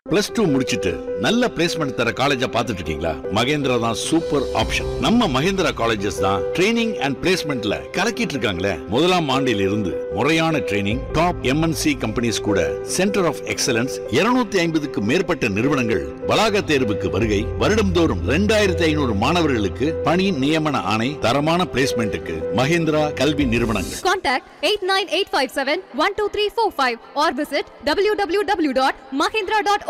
Plus two முடிச்சிட்டு நல்ல placement தர காலேஜா பார்த்துட்டு இருக்கீங்களா மகேந்திரா தான் சூப்பர் ஆப்ஷன் நம்ம மகேந்திரா காலேஜஸ் தான் ட்ரைனிங் அண்ட் பிளேஸ்மெண்ட்ல கலக்கிட்டு இருக்காங்களே முதலாம் ஆண்டில் இருந்து முறையான ட்ரைனிங் டாப் எம்என்சி கம்பெனிஸ் கூட சென்டர் ஆஃப் எக்ஸலன்ஸ் 250 ஐம்பதுக்கு மேற்பட்ட நிறுவனங்கள் வளாக தேர்வுக்கு வருகை வருடம்தோறும் ரெண்டாயிரத்தி ஐநூறு மாணவர்களுக்கு பணி நியமன ஆணை தரமான பிளேஸ்மெண்ட்டுக்கு மகேந்திரா கல்வி நிறுவனங்கள் Contact 89857-12345 or visit www.mahindra.org.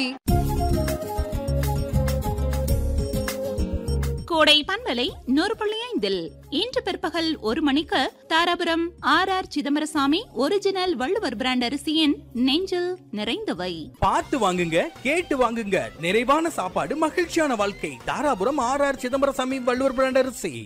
கோடை பண்பலை நூறு புள்ளி ஐந்தில் இன்று பிற்பகல் ஒரு மணிக்கு Dharapuram R R Chidambarasamy original Valluvar brand அரிசியின் நெஞ்சில் நிறைந்தவை பார்த்து வாங்குங்க கேட்டு வாங்குங்க நிறைவான சாப்பாடு மகிழ்ச்சியான வாழ்க்கை Dharapuram R R Chidambarasamy Valluvar brand அரிசி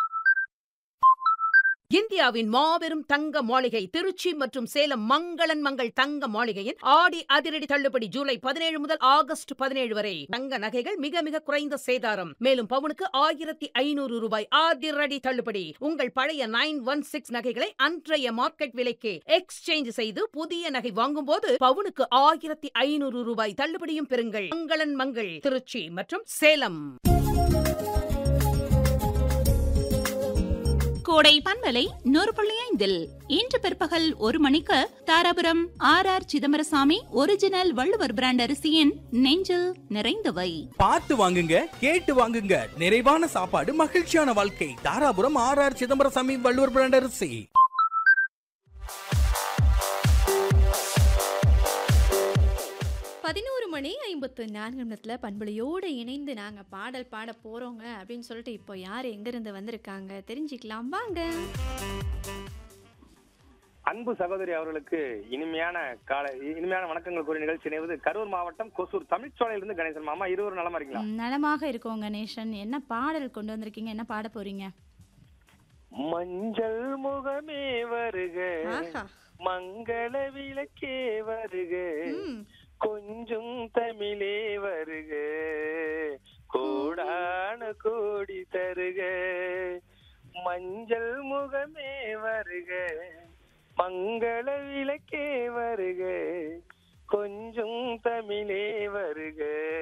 இந்தியாவின் மாபெரும் தங்க மாளிகை திருச்சி மற்றும் சேலம் மங்களன் மங்கள் தங்க மாளிகையின் ஆடி அதிரடி தள்ளுபடி ஜூலை பதினேழு முதல் ஆகஸ்ட் பதினேழு வரை தங்க நகைகள் மிக மிக குறைந்த சேதாரம் மேலும் பவுனுக்கு ஆயிரத்தி ஐநூறு ரூபாய் அதிரடி தள்ளுபடி உங்கள் பழைய நைன் ஒன் சிக்ஸ் நகைகளை அன்றைய மார்க்கெட் விலைக்கு எக்ஸ்சேஞ்ச் செய்து புதிய நகை வாங்கும்போது பவுனுக்கு ஆயிரத்தி ஐநூறு ரூபாய் தள்ளுபடியும் பெறுங்கள் மங்களன் மங்கள் திருச்சி மற்றும் சேலம் கோடை பண்பலை நூறு புள்ளி ஐந்தில் இன்று பிற்பகல் ஒரு மணிக்கு Dharapuram R R Chidambarasamy original Valluvar brand அரிசியின் நெஞ்சில் நிறைந்தவை பார்த்து வாங்குங்க கேட்டு வாங்குங்க நிறைவான சாப்பாடு மகிழ்ச்சியான வாழ்க்கை Dharapuram R R Chidambarasamy Valluvar brand அரிசி பதினோரு மணி ஐம்பத்து நான்கு நிமிடத்தில் பண்புலையோடு இணைந்து நாங்கள் பாடல் பாட போகிறோங்க அப்படின்னு சொல்லிட்டு இப்போ யார் எங்கேருந்து வந்திருக்காங்க தெரிஞ்சுக்கலாம் வாங்க அன்பு சகோதரி அவர்களுக்கு இனிமையான கால இனிமையான வணக்கங்கள் கூறிய நிகழ்ச்சி இணைவது கரூர் மாவட்டம் கொசூர் தமிழ்ச்சோலையிலிருந்து கணேசன் மாமா இருவரும் நலமா இருக்கீங்களா ம், நலமாக இருக்கோம் கணேசன் என்ன பாடல் கொண்டு வந்திருக்கீங்க என்ன பாட போறீங்க மஞ்சள் முகமே வருக ஆஹா மங்கள விளக்கே வருக ம் கொஞ்சம் தமிழே வருக கோடான கோடி தருக மஞ்சள் முகமே வருக மங்கள விளக்கே வருக கொஞ்சம் தமிழே வருக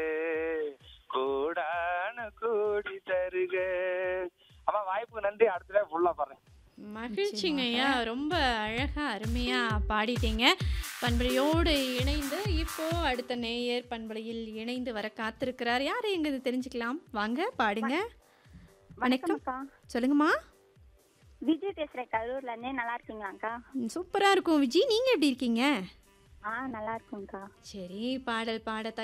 கோடான கோடி தருக அம்மா வாய்ப்பு நன்றி அடுத்த ஃபுல்லா பாருங்க மகிழ்ச்சிங்க ஐயா ரொம்ப அழகா அருமையா பாடிட்டீங்க பண்பலையோடு இணைந்து இப்போ அடுத்த நேயர் பண்பலையில் இணைந்து வர காத்திருக்கிறார் யார் எங்க தெரிஞ்சுக்கலாம் வாங்க பாடுங்க வணக்கம் வணக்கம்க்கா சொல்லுங்கம்மா விஜய் பேசுறேன் கரூர்ல இருந்தே நல்லா இருக்கீங்களாக்கா ம், சூப்பரா இருக்கும் விஜி நீங்க எப்படி இருக்கீங்க ஆ நல்லா இருக்கும்க்கா சரி பாடல் பாட